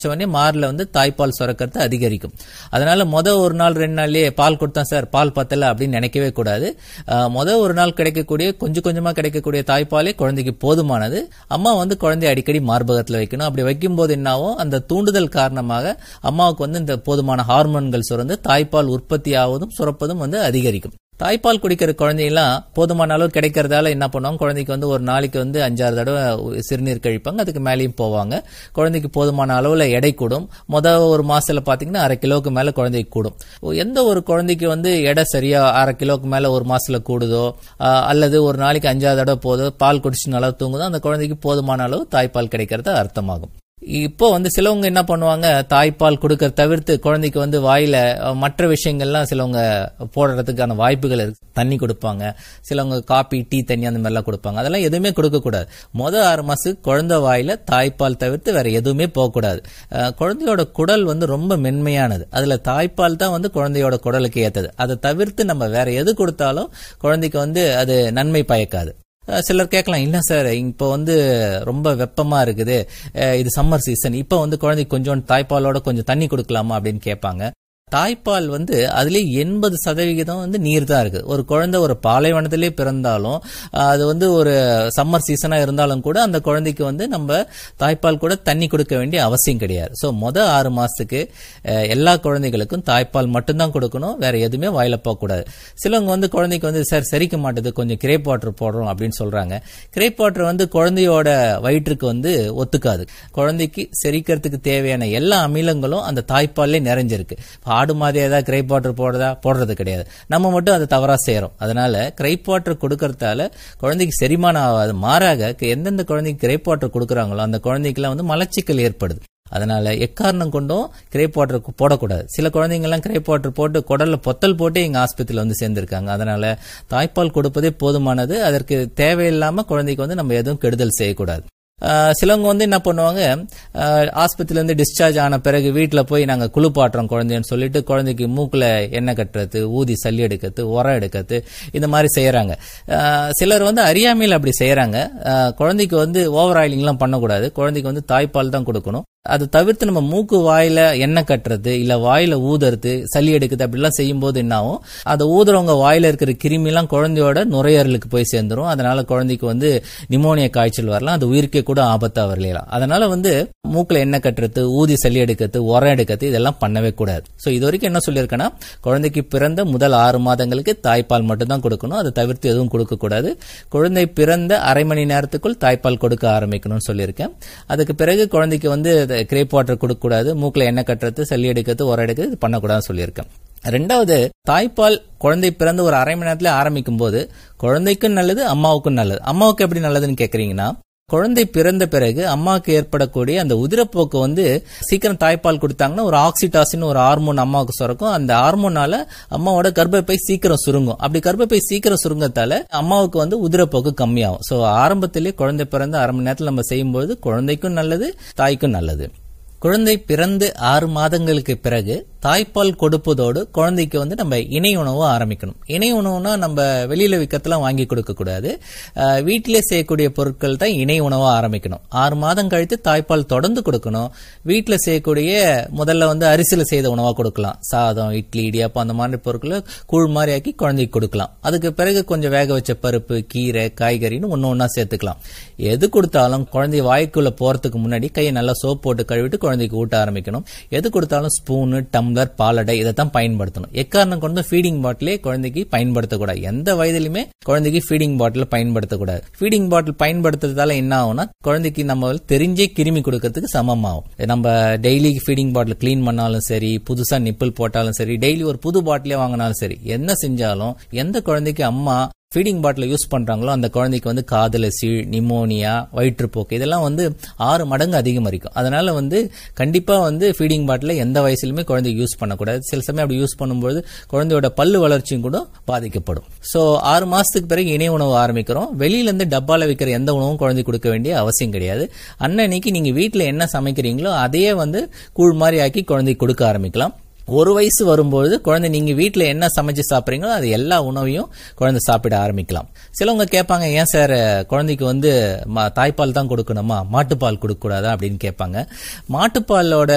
உடனே மார்ல வந்து தாய்ப்பால் சுரக்கிறது அதிகரிக்கும் அதனால முத ஒரு நாள் ரெண்டு நாள்லயே பால் கொடுத்தா சார் பால் பத்தல அப்படின்னு நினைக்கவே கூடாது அஹ், முத ஒரு நாள் கிடைக்கக்கூடிய கொஞ்சம் கொஞ்சமா கிடைக்கக்கூடிய தாய்ப்பாலே குழந்தைக்கு போதுமானது அம்மா வந்து குழந்தைய அடிக்கடி மார்பகத்துல வைக்கணும் அப்படி வைக்கும்போது என்னாகும் அந்த தூண்டுதல் காரணமாக அம்மாவுக்கு வந்து இந்த போதுமான ஹார்மோன்கள் சுரந்து தாய்ப்பால் உற்பத்தி ஆவதும் சுரப்பதும் வந்து அதிகரிக்கும் தாய்ப்பால் குடிக்கிற குழந்தையெல்லாம் போதுமான அளவு கிடைக்கிறதால என்ன பண்ணுவாங்க குழந்தைக்கு வந்து ஒரு நாளைக்கு வந்து அஞ்சாறு தடவை சிறுநீர் கழிப்பாங்க அதுக்கு மேலேயும் போவாங்க குழந்தைக்கு போதுமான அளவுல எடை கூடும் முத ஒரு மாசத்துல பாத்தீங்கன்னா அரை கிலோவுக்கு மேல குழந்தைக்கு கூடும் எந்த ஒரு குழந்தைக்கு வந்து எடை சரியா அரை கிலோவுக்கு மேல ஒரு மாசத்துல கூடுதோ ஆஹ், அல்லது ஒரு நாளைக்கு அஞ்சாறு தடவை போதோ பால் குடிச்சு நல்லா தூங்குதோ அந்த குழந்தைக்கு போதுமான அளவு தாய்ப்பால் கிடைக்கிறது அர்த்தமாகும் இப்போ வந்து சிலவங்க என்ன பண்ணுவாங்க தாய்ப்பால் கொடுக்கற தவிர்த்து குழந்தைக்கு வந்து வாயில அஹ், மற்ற விஷயங்கள்லாம் சிலவங்க போடுறதுக்கான வாய்ப்புகள் இருக்கு தண்ணி கொடுப்பாங்க சிலவங்க காபி டீ தண்ணி அந்த மாதிரிலாம் கொடுப்பாங்க அதெல்லாம் எதுவுமே கொடுக்க கூடாது மொதல் ஆறு மாசத்துக்கு குழந்தை வாயில தாய்ப்பால் தவிர்த்து வேற எதுவுமே போகக்கூடாது அஹ், குழந்தையோட குடல் வந்து ரொம்ப மென்மையானது அதுல தாய்ப்பால் தான் வந்து குழந்தையோட குடலுக்கு ஏத்தது அதை தவிர்த்து நம்ம வேற எது கொடுத்தாலும் குழந்தைக்கு வந்து அது நன்மை பயக்காது அஹ் சிலர் கேட்கலாம் இல்ல சார் இப்போ வந்து ரொம்ப வெப்பமா இருக்குது அஹ் இது சம்மர் சீசன் இப்போ வந்து குழந்தைக்கு கொஞ்சம் தாய்ப்பாலோட கொஞ்சம் தண்ணி கொடுக்கலாமா அப்படின்னு கேட்பாங்க தாய்ப்பால் வந்து அதுலயே எண்பது சதவிகிதம் வந்து நீர் தான் இருக்கு ஒரு குழந்தை ஒரு பாலைவனத்திலே பிறந்தாலும் அஹ் அது வந்து ஒரு சம்மர் சீசனா இருந்தாலும் கூட அந்த குழந்தைக்கு வந்து நம்ம தாய்ப்பால் கூட தண்ணி கொடுக்க வேண்டிய அவசியம் கிடையாது ஸோ மொத ஆறு மாசத்துக்கு அஹ், எல்லா குழந்தைகளுக்கும் தாய்ப்பால் மட்டும்தான் கொடுக்கணும் வேற எதுவுமே வாயில போகக்கூடாது சிலவங்க வந்து குழந்தைக்கு வந்து சார் செரிக்க மாட்டுது கொஞ்சம் கிரேப் வாட்டர் போடுறோம் அப்படின்னு சொல்றாங்க கிரேப் வாட்டர் வந்து குழந்தையோட வயிற்றுக்கு வந்து ஒத்துக்காது குழந்தைக்கு செரிக்கிறதுக்கு தேவையான எல்லா அமிலங்களும் அந்த தாய்ப்பால்லே நிறைஞ்சிருக்கு ஆடு மாதிரி ஏதாவது கிரைப் வாட்டர் போடுறதா போடுறது கிடையாது நம்ம மட்டும் அதை தவறா செய்யறோம் அதனால கிரைப் வாட்டர் கொடுக்கறதால குழந்தைக்கு செரிமானம் ஆகாது மாறாக எந்தெந்த குழந்தைக்கு கிரைப் வாட்டர் கொடுக்குறாங்களோ அந்த குழந்தைக்கெல்லாம் வந்து மலச்சிக்கல் ஏற்படுது அதனால எக்காரணம் கொண்டும் கிரேப் வாட்டர் போடக்கூடாது சில குழந்தைங்க எல்லாம் கிரேப் வாட்டர் போட்டு குடல்ல பொத்தல் போட்டு எங்க ஆஸ்பத்திரியில வந்து சேர்ந்திருக்காங்க அதனால தாய்ப்பால் கொடுப்பதே போதுமானது அதற்கு தேவையில்லாம குழந்தைக்கு வந்து நம்ம எதுவும் கெடுதல் செய்யக்கூடாது ஆஹ் சிலவங்க வந்து என்ன பண்ணுவாங்க ஆஹ் ஆஸ்பத்திரியில இருந்து டிஸ்சார்ஜ் ஆன பிறகு வீட்டில் போய் நாங்க குளிப்பாட்டுறோம் குழந்தைன்னு சொல்லிட்டு குழந்தைக்கு மூக்குல எண்ணெய் கட்டுறது ஊதி சல்லி எடுக்கிறது உரம் எடுக்கிறது இந்த மாதிரி செய்யறாங்க ஆஹ் சிலர் வந்து அறியாமையில் அப்படி செய்யறாங்க ஆஹ் குழந்தைக்கு வந்து ஓவர் ஆயிலிங்லாம் பண்ணக்கூடாது குழந்தைக்கு வந்து தாய்ப்பால் தான் கொடுக்கணும் அது தவிர்த்து நம்ம மூக்கு வாயில எண்ணெய் கட்டுறது இல்ல வாயில ஊதுறது சளி எடுக்குது அப்படிலாம் செய்யும்போது என்ன ஆகும் அதை ஊதுறவங்க வாயில இருக்கிற கிருமிலாம் குழந்தையோட நுரையீரலுக்கு போய் சேர்ந்துரும் அதனால குழந்தைக்கு வந்து நிமோனியா காய்ச்சல் வரலாம் அது உயிருக்கே கூட ஆபத்தா வரலாம் அதனால வந்து மூக்குல எண்ணெய் கட்டுறது ஊதி சளி எடுக்கிறது உரம் எடுக்கிறது இதெல்லாம் பண்ணவே கூடாது சோ இது வரைக்கும் என்ன சொல்லியிருக்கேன்னா குழந்தைக்கு பிறந்த முதல் ஆறு மாதங்களுக்கு தாய்ப்பால் மட்டும் தான் கொடுக்கணும் அதை தவிர்த்து எதுவும் கொடுக்க கூடாது குழந்தை பிறந்த அரை மணி நேரத்துக்குள் தாய்ப்பால் கொடுக்க ஆரம்பிக்கணும்னு சொல்லியிருக்கேன் அதுக்கு பிறகு குழந்தைக்கு வந்து கிரேப் வாட்டர் கொடுக்கக்கூடாது மூக்குல எண்ணெய் கட்டுறது சளி எடுக்கிறது உரம் எடுக்கிறது இது பண்ணக்கூடாதுன்னு சொல்லியிருக்கேன் ரெண்டாவது தாய்ப்பால் குழந்தை பிறந்து ஒரு அரை மணி நேரத்துல ஆரம்பிக்கும் போது குழந்தைக்கும் நல்லது அம்மாவுக்கும் நல்லது அம்மாவுக்கு எப்படி நல்லதுன்னு கேக்குறீங்கன்னா குழந்தை பிறந்த பிறகு அம்மாவுக்கு ஏற்படக்கூடிய அந்த உதிரப்போக்கு வந்து சீக்கிரம் தாய்ப்பால் கொடுத்தாங்கன்னா ஒரு ஆக்சிடாசின் ஒரு ஹார்மோன் அம்மாவுக்கு சுரக்கும் அந்த ஹார்மோனால அம்மாவோட கர்ப்பப்பை சீக்கிரம் சுருங்கும் அப்படி கர்ப்பப்பை சீக்கிரம் சுருங்கத்தால அம்மாவுக்கு வந்து உதிரப்போக்கு கம்மியாகும் சோ ஆரம்பத்திலே குழந்தை பிறந்த அரை மணி நேரத்தில் நம்ம செய்யும்போது குழந்தைக்கும் நல்லது தாய்க்கும் நல்லது குழந்தை பிறந்து ஆறு மாதங்களுக்கு பிறகு தாய்ப்பால் கொடுப்பதோடு குழந்தைக்கு வந்து நம்ம இணை உணவு ஆரம்பிக்கணும் இணை உணவுனா நம்ம வெளியில விற்கத்தெல்லாம் வாங்கி கொடுக்க கூடாது அஹ், வீட்டிலே செய்யக்கூடிய பொருட்கள் தான் இணை உணவா ஆரம்பிக்கணும் ஆறு மாதம் கழித்து தாய்ப்பால் தொடர்ந்து கொடுக்கணும் வீட்டுல செய்யக்கூடிய முதல்ல வந்து அரிசியில செய்த உணவா கொடுக்கலாம் சாதம் இட்லி இடியாப்பம் அந்த மாதிரி பொருட்களை கூழ் மாதிரி ஆக்கி குழந்தைக்கு கொடுக்கலாம் அதுக்கு பிறகு கொஞ்சம் வேக வச்ச பருப்பு கீரை காய்கறின்னு ஒன்னு ஒன்னா சேர்த்துக்கலாம் எது கொடுத்தாலும் குழந்தை வாய்க்குள்ள போறதுக்கு முன்னாடி கையை நல்லா சோப் போட்டு கழுவிட்டு குழந்தைக்கு ஊட்ட ஆரம்பிக்கணும் எது கொடுத்தாலும் ஸ்பூனு டம்ளர் பாலடை இதை தான் பயன்படுத்தணும் எக்காரணம் கொண்டு ஃபீடிங் பாட்டிலே குழந்தைக்கு பயன்படுத்தக்கூடாது எந்த வயதிலுமே குழந்தைக்கு ஃபீடிங் பாட்டில் பயன்படுத்தக்கூடாது ஃபீடிங் பாட்டில் பயன்படுத்துறதால என்ன ஆகும்னா குழந்தைக்கு நம்ம தெரிஞ்சே கிருமி கொடுக்கறதுக்கு சமமாகும் நம்ம டெய்லி ஃபீடிங் பாட்டில் க்ளீன் பண்ணாலும் சரி புதுசா நிப்பிள் போட்டாலும் சரி டெய்லி ஒரு புது பாட்டிலே வாங்கினாலும் சரி என்ன செஞ்சாலும் எந்த குழந்தைக்கு அம்மா ஃபீடிங் பாட்டில் யூஸ் பண்றாங்களோ அந்த குழந்தைக்கு வந்து காதல சீழ் நிமோனியா வயிற்றுப்போக்கு இதெல்லாம் வந்து ஆறு மடங்கு அதிகமரிக்கும் அதனால வந்து கண்டிப்பா வந்து ஃபீடிங் பாட்டில் எந்த வயசுலயுமே குழந்தைக்கு யூஸ் பண்ணக்கூடாது சில சமயம் அப்படி யூஸ் பண்ணும்போது குழந்தையோட பல்லு வளர்ச்சியும் கூட பாதிக்கப்படும் ஸோ ஆறு மாசத்துக்கு பிறகு இணை உணவு ஆரம்பிக்கிறோம் வெளியில இருந்து டப்பால வைக்கிற எந்த உணவும் குழந்தை கொடுக்க வேண்டிய அவசியம் கிடையாது அன்னன்னைக்கு நீங்க வீட்டில் என்ன சமைக்கிறீங்களோ அதையே வந்து கூழ் மாதிரி ஆக்கி குழந்தைக்கு கொடுக்க ஆரம்பிக்கலாம் ஒரு வயசு வரும்போது குழந்தை நீங்க வீட்ல என்ன சமைச்சு சாப்பிடுறீங்களோ அது எல்லா உணவையும் குழந்தை சாப்பிட ஆரம்பிக்கலாம் சிலவங்க கேட்பாங்க ஏன் சார் குழந்தைக்கு வந்து ம- தாய்ப்பால் தான் கொடுக்கணுமா மாட்டுப்பால் கொடுக்க கூடாதா அப்படின்னு கேட்பாங்க மாட்டுப்பாலோட